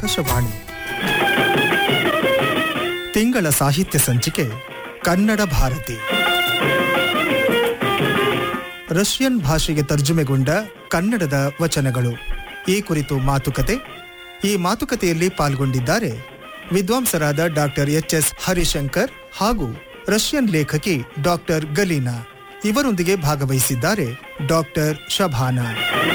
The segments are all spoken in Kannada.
ಆಕಾಶವಾಣಿ ತಿಂಗಳ ಸಾಹಿತ್ಯ ಸಂಚಿಕೆ ಕನ್ನಡ ಭಾರತಿ ರಷ್ಯನ್ ಭಾಷೆಗೆ ತರ್ಜುಮೆಗೊಂಡ ಕನ್ನಡದ ವಚನಗಳು ಈ ಕುರಿತು ಮಾತುಕತೆ ಈ ಮಾತುಕತೆಯಲ್ಲಿ ಪಾಲ್ಗೊಂಡಿದ್ದಾರೆ ವಿದ್ವಾಂಸರಾದ ಡಾಕ್ಟರ್ ಎಚ್ ಎಸ್ ಹರಿಶಂಕರ್ ಹಾಗೂ ರಷ್ಯನ್ ಲೇಖಕಿ ಡಾಕ್ಟರ್ ಗಲೀನಾ ಇವರೊಂದಿಗೆ ಭಾಗವಹಿಸಿದ್ದಾರೆ ಡಾಕ್ಟರ್ ಶಭಾನಾ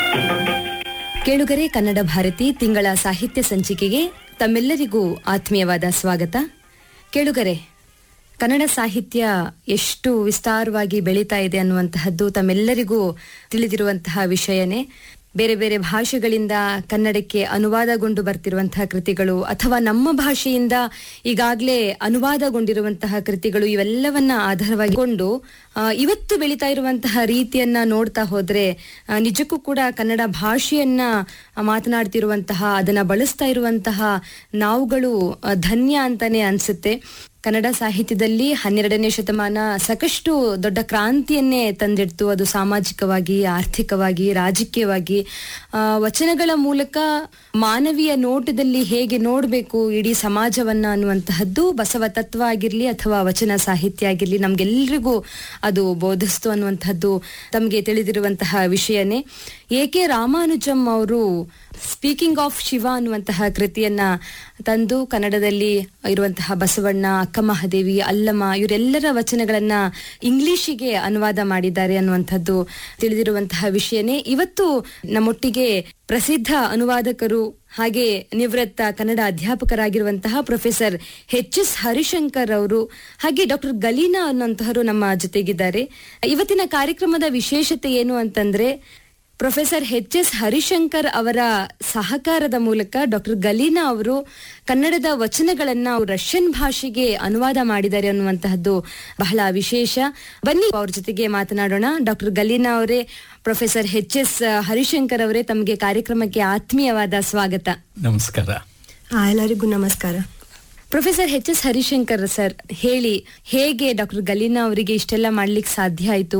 ಕೇಳುಗರೆ ಕನ್ನಡ ಭಾರತಿ ತಿಂಗಳ ಸಾಹಿತ್ಯ ಸಂಚಿಕೆಗೆ ತಮ್ಮೆಲ್ಲರಿಗೂ ಆತ್ಮೀಯವಾದ ಸ್ವಾಗತ ಕೇಳುಗರೆ ಕನ್ನಡ ಸಾಹಿತ್ಯ ಎಷ್ಟು ವಿಸ್ತಾರವಾಗಿ ಬೆಳೀತಾ ಇದೆ ಅನ್ನುವಂತಹದ್ದು ತಮ್ಮೆಲ್ಲರಿಗೂ ತಿಳಿದಿರುವಂತಹ ವಿಷಯನೇ ಬೇರೆ ಬೇರೆ ಭಾಷೆಗಳಿಂದ ಕನ್ನಡಕ್ಕೆ ಅನುವಾದಗೊಂಡು ಬರ್ತಿರುವಂತಹ ಕೃತಿಗಳು ಅಥವಾ ನಮ್ಮ ಭಾಷೆಯಿಂದ ಈಗಾಗಲೇ ಅನುವಾದಗೊಂಡಿರುವಂತಹ ಕೃತಿಗಳು ಇವೆಲ್ಲವನ್ನ ಆಧಾರವಾಗಿಕೊಂಡು ಆ, ಇವತ್ತು ಬೆಳೀತಾ ಇರುವಂತಹ ರೀತಿಯನ್ನ ನೋಡ್ತಾ ಹೋದ್ರೆ ಆ, ನಿಜಕ್ಕೂ ಕೂಡ ಕನ್ನಡ ಭಾಷೆಯನ್ನ ಆ, ಮಾತನಾಡ್ತಿರುವಂತಹ ಅದನ್ನ ಬಳಸ್ತಾ ಇರುವಂತಹ ನಾವುಗಳು ಆ, ಧನ್ಯ ಅಂತಾನೆ ಅನ್ಸುತ್ತೆ ಕನ್ನಡ ಸಾಹಿತ್ಯದಲ್ಲಿ ಹನ್ನೆರಡನೇ ಶತಮಾನ ಸಾಕಷ್ಟು ದೊಡ್ಡ ಕ್ರಾಂತಿಯನ್ನೇ ತಂದಿಡ್ತು ಅದು ಸಾಮಾಜಿಕವಾಗಿ ಆರ್ಥಿಕವಾಗಿ ರಾಜಕೀಯವಾಗಿ ಆ, ವಚನಗಳ ಮೂಲಕ ಮಾನವೀಯ ನೋಟದಲ್ಲಿ ಹೇಗೆ ನೋಡಬೇಕು ಇಡೀ ಸಮಾಜವನ್ನ ಅನ್ನುವಂತಹದ್ದು ಬಸವ ತತ್ವ ಆಗಿರ್ಲಿ ಅಥವಾ ವಚನ ಸಾಹಿತ್ಯ ಆಗಿರ್ಲಿ ನಮ್ಗೆಲ್ರಿಗೂ ಅದು ಬೋಧಿಸ್ತು ಅನ್ನುವಂಥದ್ದು ತಮಗೆ ತಿಳಿದಿರುವಂತಹ ವಿಷಯನೇ ಎ ಕೆ ರಾಮಾನುಜಂ ಅವರು ಸ್ಪೀಕಿಂಗ್ ಆಫ್ ಶಿವ ಅನ್ನುವಂತಹ ಕೃತಿಯನ್ನ ತಂದು ಕನ್ನಡದಲ್ಲಿ ಇರುವಂತಹ ಬಸವಣ್ಣ ಅಕ್ಕ ಮಹಾದೇವಿ ಅಲ್ಲಮ್ಮ ಇವರೆಲ್ಲರ ವಚನಗಳನ್ನ ಇಂಗ್ಲಿಷಿಗೆ ಅನುವಾದ ಮಾಡಿದ್ದಾರೆ ಅನ್ನುವಂಥದ್ದು ತಿಳಿದಿರುವಂತಹ ವಿಷಯನೇ ಇವತ್ತು ನಮ್ಮೊಟ್ಟಿಗೆ ಪ್ರಸಿದ್ಧ ಅನುವಾದಕರು ಹಾಗೆ ನಿವೃತ್ತ ಕನ್ನಡ ಅಧ್ಯಾಪಕರಾಗಿರುವಂತಹ ಪ್ರೊಫೆಸರ್ ಎಚ್ ಎಸ್ ಹರಿಶಂಕರ್ ಅವರು ಹಾಗೆ ಡಾಕ್ಟರ್ ಗಲೀನಾ ಅನ್ನುವಂತಹರು ನಮ್ಮ ಜೊತೆಗಿದ್ದಾರೆ ಇವತ್ತಿನ ಕಾರ್ಯಕ್ರಮದ ವಿಶೇಷತೆ ಏನು ಅಂತಂದ್ರೆ ಪ್ರೊಫೆಸರ್ ಎಚ್ ಎಸ್ ಹರಿಶಂಕರ್ ಅವರ ಸಹಕಾರದ ಮೂಲಕ ಡಾಕ್ಟರ್ ಗಲೀನಾ ಅವರು ಕನ್ನಡದ ವಚನಗಳನ್ನ ಅವ್ರು ರಷ್ಯನ್ ಭಾಷೆಗೆ ಅನುವಾದ ಮಾಡಿದ್ದಾರೆ ಅನ್ನುವಂತಹದ್ದು ಬಹಳ ವಿಶೇಷ ಬನ್ನಿ ಅವ್ರ ಜೊತೆಗೆ ಮಾತನಾಡೋಣ ಡಾಕ್ಟರ್ ಗಲೀನಾ ಅವರೇ ಪ್ರೊಫೆಸರ್ ಎಚ್ ಎಸ್ ಹರಿಶಂಕರ್ ಅವರೇ ತಮಗೆ ಕಾರ್ಯಕ್ರಮಕ್ಕೆ ಆತ್ಮೀಯವಾದ ಸ್ವಾಗತ ನಮಸ್ಕಾರ ಆ, ಎಲ್ಲರಿಗೂ ನಮಸ್ಕಾರ professor H S Harishankar sir ಹೇಳಿ ಹೇಗೆ ಡಾಕ್ಟರ್ ಗಲೀನಾ ಅವರಿಗೆ ಇಷ್ಟೆಲ್ಲ ಮಾಡ್ಲಿಕ್ಕೆ ಸಾಧ್ಯ ಆಯ್ತು